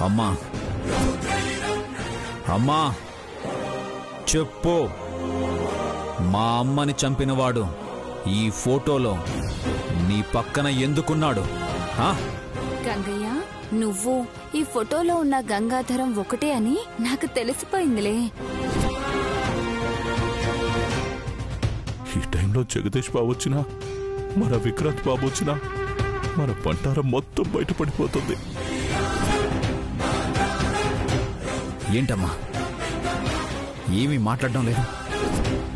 అమ్మా అమ్మా చెప్పు మా అమ్మని చంపినవాడు ఈ ఫోటోలో నీ పక్కన ఎందుకున్నాడు ఆ? గంగయ్య నువ్వు ఈ ఫోటోలో ఉన్న గంగాధరం ఒకటే అని నాకు తెలిసిపోయిందిలే ఈ టైంలో జగదీష్ బాబు వచ్చినా మన విక్రాంత్ బాబు వచ్చినా మన బంటారం మొత్తం బయటపడిపోతుంది ఏంటమ్మా ఏమీ మాట్లాడడం లేదు